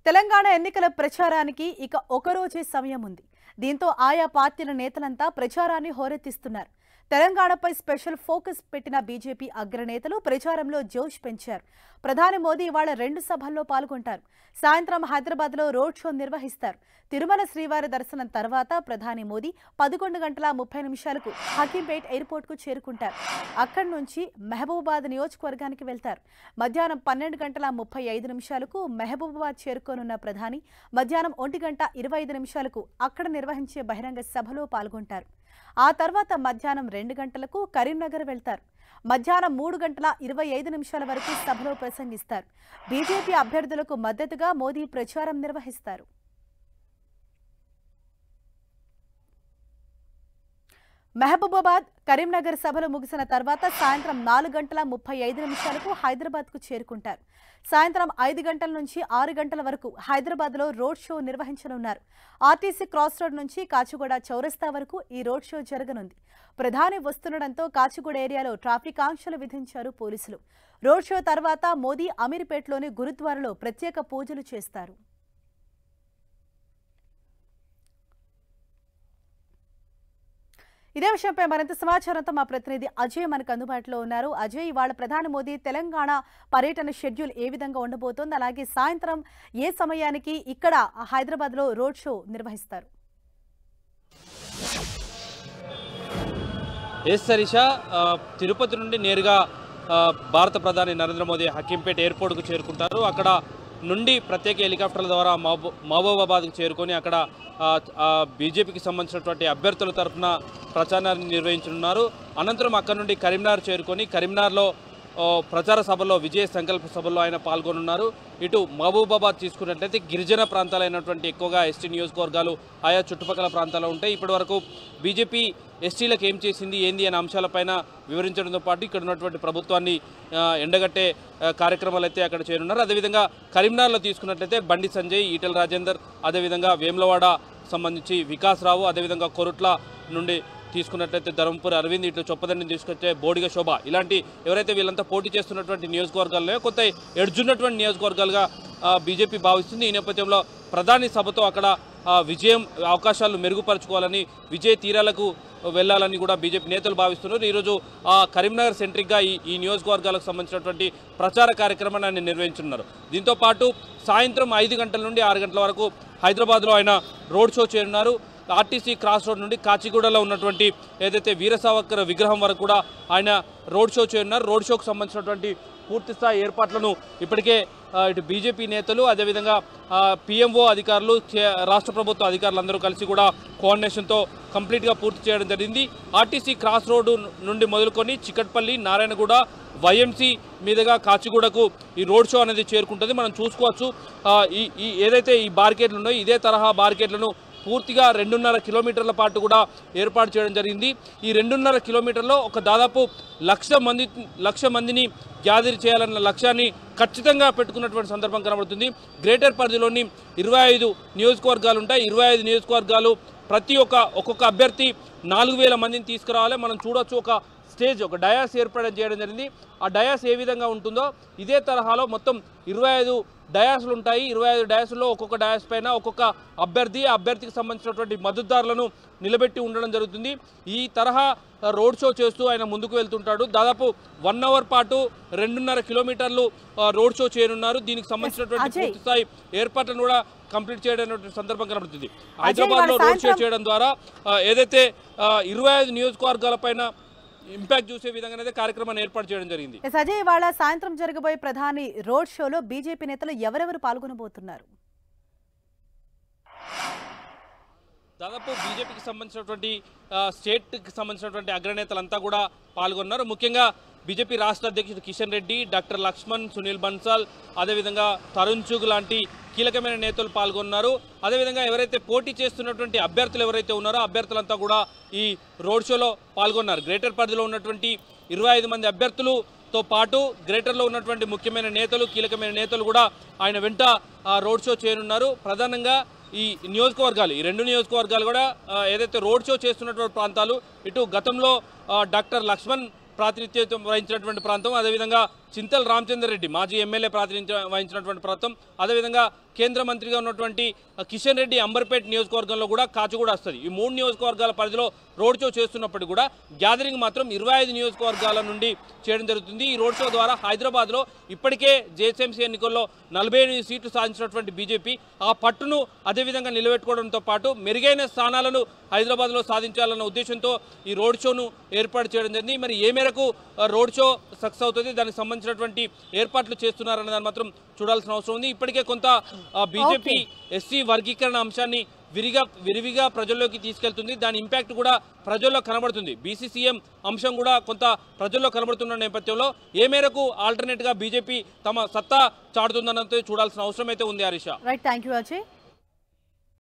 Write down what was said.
తెలంగాణ ఎన్నికల ప్రచారానికి ఇక ఒక రోజే సమయం ఉంది దీంతో ఆయా పార్టీల నేతలంతా ప్రచారాన్ని హోరెత్తిస్తున్నారు తెలంగాణపై స్పెషల్ ఫోకస్ పెట్టిన బీజేపీ అగ్రనేతలు ప్రచారంలో జోష్ పెంచారు ప్రధాని మోదీ ఇవాళ రెండు సభల్లో పాల్గొంటారు సాయంత్రం హైదరాబాద్లో రోడ్ షో నిర్వహిస్తారు తిరుమల శ్రీవారి దర్శనం తర్వాత ప్రధాని మోదీ పదకొండు గంటల ముప్పై నిమిషాలకు హకీంపేట్ ఎయిర్పోర్ట్కు చేరుకుంటారు అక్కడి నుంచి మహబూబాబాద్ నియోజకవర్గానికి వెళ్తారు మధ్యాహ్నం పన్నెండు గంటల ముప్పై ఐదు నిమిషాలకు మహబూబాబాద్ చేరుకోనున్న ప్రధాని మధ్యాహ్నం ఒంటి గంట ఇరవై ఐదు నిమిషాలకు అక్కడ నిర్వహించే బహిరంగ సభలో పాల్గొంటారు ఆ తర్వాత మధ్యాహ్నం రెండు గంటలకు కరీంనగర్ వెళ్తారు మధ్యాహ్నం మూడు గంటల ఇరవై ఐదు నిమిషాల వరకు సభలో ప్రసంగిస్తారు బీజేపీ అభ్యర్థులకు మద్దతుగా మోదీ ప్రచారం నిర్వహిస్తారు మహబూబాబాద్ కరీంనగర్ సభలు ముగిసిన తర్వాత సాయంత్రం నాలుగు గంటల ముప్పై ఐదు నిమిషాలకు హైదరాబాద్కు చేరుకుంటారు సాయంత్రం ఐదు గంటల నుంచి ఆరు గంటల వరకు హైదరాబాద్లో రోడ్ షో నిర్వహించనున్నారు ఆర్టీసీ క్రాస్ రోడ్ నుంచి కాచిగూడ చౌరస్తా వరకు ఈ రోడ్ షో జరగనుంది ప్రధాని వస్తుండడంతో కాచిగూడ ఏరియాలో ట్రాఫిక్ ఆంక్షలు విధించారు పోలీసులు రోడ్ షో తర్వాత మోదీ అమీర్పేట్లోని గురుద్వారాలో ప్రత్యేక పూజలు చేస్తారు ఇదే విషయంపై మరింత సమాచారంతో మా ప్రతినిధి అజయ్ మనకు అందుబాటులో ఉన్నారు అజయ్ ఇవాళ ప్రధాని మోదీ తెలంగాణ పర్యటన షెడ్యూల్ ఏ విధంగా ఉండబోతోంది అలాగే సాయంత్రం ఏ సమయానికి ఇక్కడ హైదరాబాద్లో రోడ్ షో నిర్వహిస్తారు ఎస్ సరిష ఆ, తిరుపతి నుండి నేరుగా ఆ, భారత ప్రధాని నరేంద్ర మోదీ హకీంపేట ఎయిర్పోర్ట్కు చేరుకుంటారు అక్కడ నుండి ప్రత్యేక హెలికాప్టర్ల ద్వారా మహబూ మహబూబాబాద్కు చేరుకొని అక్కడ ఆ, ఆ, బీజేపీకి సంబంధించినటువంటి అభ్యర్థుల తరఫున ప్రచారాన్ని నిర్వహించనున్నారు అనంతరం అక్కడ నుండి కరీంనగర్ చేరుకొని కరీంనగర్లో ఓ, ప్రచార సభలో విజయ సంకల్ప సభలో ఆయన పాల్గొనున్నారు ఇటు మహబూబాబాద్ తీసుకున్నట్లయితే గిరిజన ప్రాంతాలైనటువంటి ఎక్కువగా ఎస్టీ నియోజకవర్గాలు ఆయా చుట్టుపక్కల ప్రాంతాల్లో ఉంటాయి ఇప్పటి వరకు బీజేపీ ఎస్టీలకు ఏం చేసింది ఏంది అనే అంశాలపైన వివరించడంతో పాటు ఇక్కడ ఉన్నటువంటి ప్రభుత్వాన్ని ఆ, ఎండగట్టే ఆ, కార్యక్రమాలు అయితే అక్కడ చేరున్నారు అదేవిధంగా కరీంనగర్లో తీసుకున్నట్లయితే బండి సంజయ్ ఈటెల రాజేందర్ అదేవిధంగా వేములవాడ సంబంధించి వికాస్ రావు అదేవిధంగా కొరుట్ల నుండి తీసుకున్నట్లయితే ధర్మపురి అరవింద్ ఇటు చొప్పదండిని తీసుకొచ్చే బోడిగ శోభ ఇలాంటి ఎవరైతే వీళ్ళంతా పోటీ చేస్తున్నటువంటి నియోజకవర్గాల్లో కొంత ఎడ్జున్నటువంటి నియోజకవర్గాలుగా ఆ, బీజేపీ భావిస్తుంది ఈ నేపథ్యంలో ప్రధాని సభతో అక్కడ ఆ, విజయం అవకాశాలు మెరుగుపరచుకోవాలని విజయ తీరాలకు వెళ్ళాలని కూడా బీజేపీ నేతలు భావిస్తున్నారు ఈరోజు ఆ కరీంనగర్ సెంట్రిక్గా ఈ ఈ నియోజకవర్గాలకు సంబంధించినటువంటి ప్రచార కార్యక్రమాన్ని ఆయన నిర్వహించున్నారు దీంతో పాటు సాయంత్రం ఐదు గంటల నుండి ఆరు గంటల వరకు హైదరాబాద్లో ఆయన రోడ్ షో చేరున్నారు ఆర్టీసీ క్రాస్ రోడ్ నుండి కాచిగూడలో ఉన్నటువంటి ఏదైతే వీర సావర్కర్ విగ్రహం వరకు కూడా ఆయన రోడ్ షో చేయనున్నారు రోడ్ షోకు సంబంధించినటువంటి పూర్తి స్థాయి ఏర్పాట్లను ఇప్పటికే ఆ, ఇటు బీజేపీ నేతలు అదేవిధంగా పిఎంఓ అధికారులు కే- రాష్ట్ర ప్రభుత్వ అధికారులు అందరూ కలిసి కూడా కోఆర్డినేషన్తో కంప్లీట్గా పూర్తి చేయడం జరిగింది ఆర్టీసీ క్రాస్ రోడ్డు నుండి మొదలుకొని చికట్పల్లి నారాయణగూడ వైఎంసీ మీదుగా కాచిగూడకు ఈ రోడ్ షో అనేది చేరుకుంటుంది మనం చూసుకోవచ్చు ఆ, ఈ ఈ ఏదైతే ఈ బార్కెట్లు ఉన్నాయో ఇదే తరహా బార్కెట్లను పూర్తిగా రెండున్నర కిలోమీటర్ల పాటు కూడా ఏర్పాటు చేయడం జరిగింది ఈ రెండున్నర కిలోమీటర్లో ఒక దాదాపు లక్ష మంది లక్ష మందిని గ్యాదర్ చేయాలన్న లక్ష్యాన్ని ఖచ్చితంగా పెట్టుకున్నటువంటి సందర్భం కనబడుతుంది గ్రేటర్ పరిధిలోని ఇరవై ఐదు నియోజకవర్గాలు ఉంటాయి ఇరవై ఐదు నియోజకవర్గాలు ప్రతి ఒక్క ఒక్కొక్క అభ్యర్థి నాలుగు వేల మందిని తీసుకురావాలి మనం చూడొచ్చు ఒక స్టేజ్ ఒక డయాస్ ఏర్పాటు చేయడం జరిగింది ఆ డయాస్ ఏ విధంగా ఉంటుందో ఇదే తరహాలో మొత్తం ఇరవై ఐదు డయాస్లు ఉంటాయి ఇరవై ఐదు డయాస్లో ఒక్కొక్క డయాస్ పైన ఒక్కొక్క అభ్యర్థి ఆ అభ్యర్థికి సంబంధించినటువంటి మద్దతుదారులను నిలబెట్టి ఉండడం జరుగుతుంది ఈ తరహా రోడ్ షో చేస్తూ ఆయన ముందుకు వెళ్తుంటాడు దాదాపు వన్ అవర్ పాటు రెండున్నర కిలోమీటర్లు ఆ, రోడ్ షో చేయనున్నారు దీనికి సంబంధించినటువంటి అజయ్. పూర్తి స్థాయి ఏర్పాట్లను కూడా కంప్లీట్ చేయడం సందర్భం కనబడుతుంది హైదరాబాద్ లో ఇవాళ రోడ్ షో సాయంత్రం- చేయడం ద్వారా ఆ, ఏదైతే ఇరవై ఐదు నియోజకవర్గాలపైన ఇంపాక్ట్ చూసే విధంగానే కార్యక్రమాన్ని ఏర్పాటు చేయడం జరిగింది ఎస్ అజయ్ ఇవాళ సాయంత్రం జరగబోయే ప్రధాని రోడ్ షోలో బీజేపీ నేతలు ఎవరెవరు పాల్గొనబోతున్నారు దాదాపు బీజేపీకి సంబంధించినటువంటి ఆ, స్టేట్కి సంబంధించినటువంటి అగ్రనేతలంతా కూడా పాల్గొన్నారు ముఖ్యంగా బీజేపీ రాష్ట్ర అధ్యక్షుడు కిషన్ రెడ్డి డాక్టర్ లక్ష్మణ్ సునీల్ బన్సాల్ అదేవిధంగా తరుణ్ చుగ్ లాంటి కీలకమైన నేతలు పాల్గొన్నారు అదేవిధంగా ఎవరైతే పోటీ చేస్తున్నటువంటి అభ్యర్థులు ఎవరైతే ఉన్నారో అభ్యర్థులంతా కూడా ఈ రోడ్ షోలో పాల్గొన్నారు గ్రేటర్ పరిధిలో ఉన్నటువంటి ఇరవై ఐదు మంది అభ్యర్థులుతో పాటు గ్రేటర్లో ఉన్నటువంటి ముఖ్యమైన నేతలు కీలకమైన నేతలు కూడా ఆయన వెంట ఆ, రోడ్ షో చేయనున్నారు ప్రధానంగా ఈ నియోజకవర్గాలు ఈ రెండు నియోజకవర్గాలు కూడా ఆ, ఏదైతే రోడ్ షో చేస్తున్నటువంటి ప్రాంతాలు ఇటు గతంలో ఆ, డాక్టర్ లక్ష్మణ్ ప్రాతినిధ్యం వహించినటువంటి ప్రాంతం అదేవిధంగా చింతల్ రామచందర్ రెడ్డి మాజీ ఎమ్మెల్యే ప్రాతినిధ్యం వహించినటువంటి ప్రాంతం అదేవిధంగా కేంద్ర మంత్రిగా ఉన్నటువంటి ఆ, కిషన్ రెడ్డి అంబర్పేట్ నియోజకవర్గంలో కూడా కాచిగూడ వస్తుంది ఈ మూడు నియోజకవర్గాల పరిధిలో రోడ్ షో చేస్తున్నప్పటికీ కూడా గ్యాదరింగ్ మాత్రం ఇరవై ఐదు నియోజకవర్గాల నుండి చేయడం జరుగుతుంది ఈ రోడ్ షో ద్వారా హైదరాబాద్లో ఇప్పటికే జేఎస్ఎంసీ ఎన్నికల్లో నలభై ఎనిమిది సీట్లు సాధించినటువంటి బీజేపీ ఆ పట్టును అదేవిధంగా నిలబెట్టుకోవడంతో పాటు మెరుగైన స్థానాలను హైదరాబాద్లో సాధించాలన్న ఉద్దేశంతో ఈ రోడ్ షోను ఏర్పాటు చేయడం జరిగింది మరి ఏ మేరకు ఆ, రోడ్ షో సక్సెస్ అవుతుంది దానికి సంబంధించినటువంటి ఏర్పాట్లు చేస్తున్నారన్న దాన్ని మాత్రం చూడాల్సిన అవసరం ఉంది ఇప్పటికే కొంత ఆ, బీజేపీ ఎస్సీ వర్గీకరణ అంశాన్ని విరిగా విరివిగా ప్రజల్లోకి తీసుకెళ్తుంది దాని ఇంపాక్ట్ కూడా ప్రజల్లో కనబడుతుంది బీసీసీఎం అంశం కూడా కొంత ప్రజల్లో కనబడుతున్న నేపథ్యంలో ఏ మేరకు ఆల్టర్నేట్గా బీజేపీ తమ సత్తా చాటుతుందన్నది చూడాల్సిన అవసరం అయితే ఉంది Harish right thank you Ajay